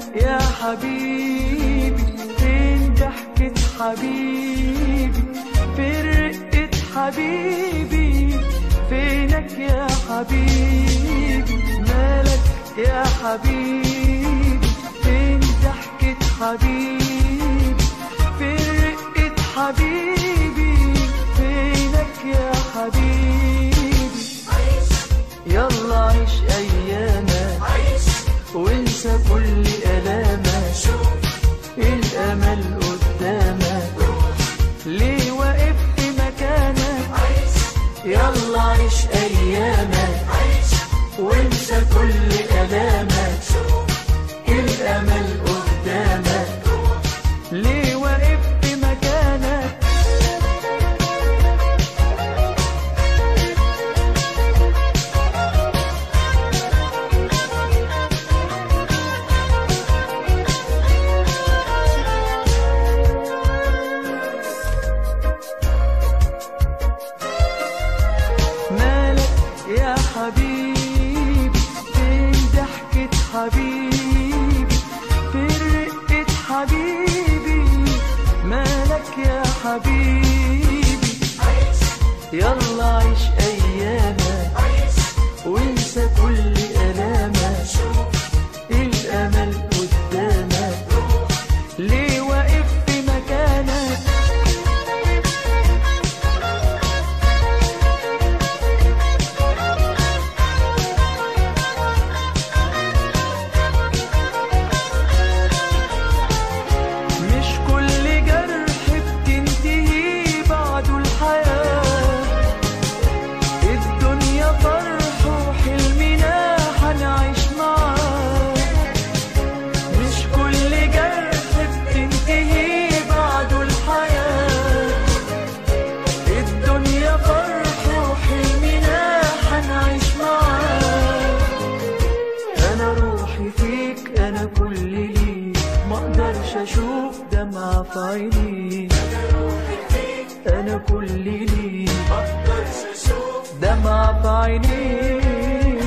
يا حبيبي فين ضحكة حبيبي فين رقة حبيبي فينك يا حبيبي مالك يا حبيبي فين ضحكة حبيبي فين رقة حبيبي فينك يا حبيبي يلا عيش أيامك وانسى كل ألامك الأمل قدامك ليه واقف في مكانك يلا عيش أيامك وانسى كل ألامك الأمل قدامك ليه واقف في مكانك مالك يا حبيبي فين ضحكة حبيبي فين رقة حبيبي مالك يا حبيبي يلا عيش أيامك وانسى كل ألامك الأمل قدامك ليه واقف في مكانك مش كل جرح بتنتهي بعده الحياة الدنيا فرح وحلمنا هنعيش معاه مش كل جرح بتنتهي بعده الحياة الدنيا فرح وحلمنا هنعيش معاه انا روحي فيك انا كل ليك ما اقدرش اشوف دمعة في عينيك انا كل ليك دمعة في عينيك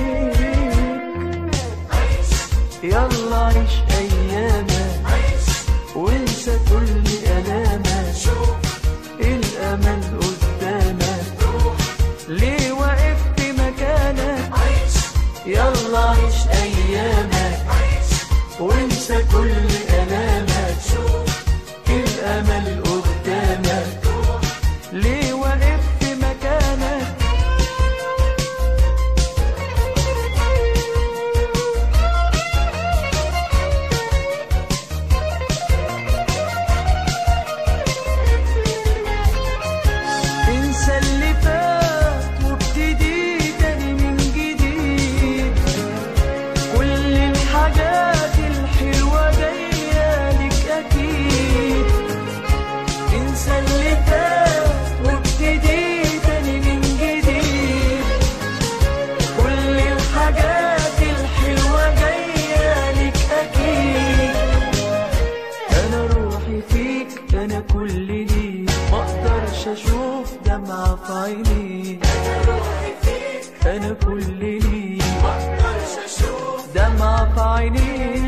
يلا عيش ايامك وانسى كل الامك الامل قدامك ليه واقف في مكانك يلا عيش ايامك وانسى كل الامك الامل قدامك ليه واقف في مكانك انسى اللي فات وابتدي تاني من جديد كل الحاجات الحلوة جاية لك أكيد انسى اللي فات وابتدي تاني من جديد كل الحاجات الحلوة جاية لك أكيد أنا روحي فيك أنا كل ليك ما أقدرش أشوف دمعة في عينيك أنا كل ليك دمعة في عينيك